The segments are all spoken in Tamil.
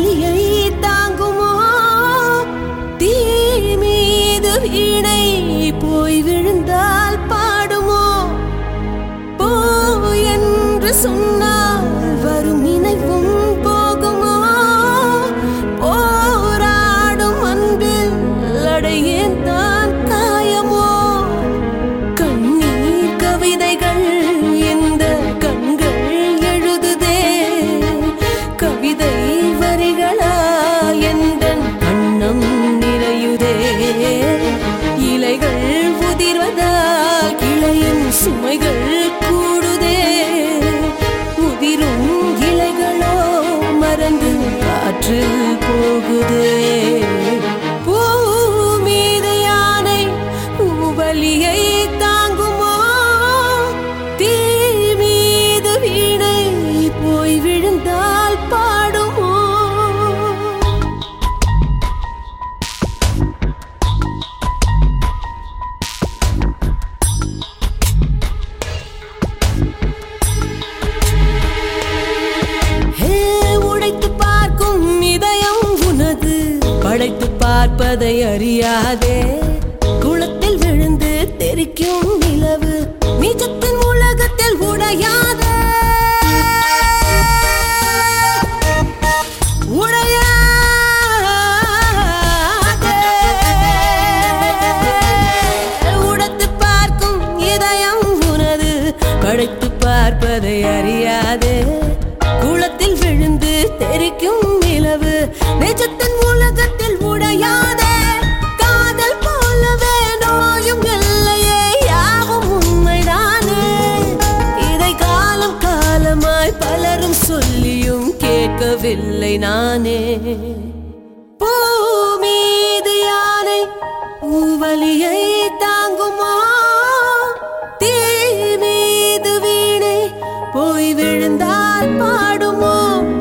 வலியை தாங்குமோ தீ மீது வீணை போய் விழுந்தால் பாடுமோ போ என்று சொன்னால் வரும் நினைவும் போகுமோ போராடும் அன்பில் அடையேன் தான் காயமோ கண்ணீர் கவிதைகள் இந்த கண்கள் எழுதுதே கவிதை வரிகளா எந்த அன்னம் நிறையுதே இலைகள் உதிர்வதால் கிளையின் சுமைகள் கூடுதே உதிரும் இலைகளோ மறந்து காற்றில் போகுதே பூ மீது யானை பூவலியை தாங்குமோ தீ மீது வீணை போய் விழுந்தால் பாடுமோ ஹே, உடைத்து பார்க்கும் இதயம் உனது படைத்து பார்ப்பதை அறியாதே குளத்தில் விழுந்து தெரிக்கும் நிலவு நிஜத்தின் உலகத்தில் உடையாதே உடையாதே. உடைத்து பார்க்கும் இதயம் உனது படைத்து பார்ப்பதை அறியாதே குளத்தில் விழுந்து தெரிக்கும் நிலவு நிஜத்தின் உலகத்தில் உடையாதே காதல் போலவே நோயும் இல்லையே யாவும் உண்மைதானே இதை காலம் காலமாய் பலரும் சொல்லியும் கேட்கவில்லை நானே பூ மீது யானை பூவலியை தாங்குமா தீ மீது வீணை போய் விழுந்தால் பாடுமோ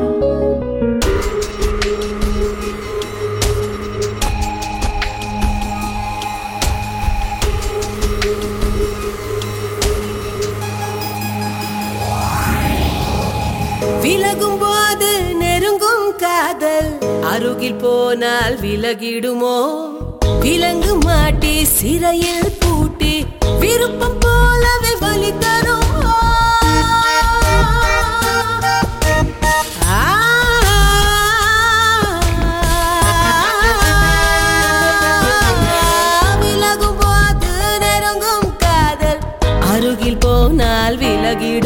விலகும் போது நெருங்கும் காதல் அருகில் போனால் விலகிடுமோ விலங்கு மாட்டி சிறையில் பூட்டி விருப்பம் போலவே வலி தருமோ ஆ, விலகும் போது நெருங்கும் காதல் அருகில் போனால் விலகிடும்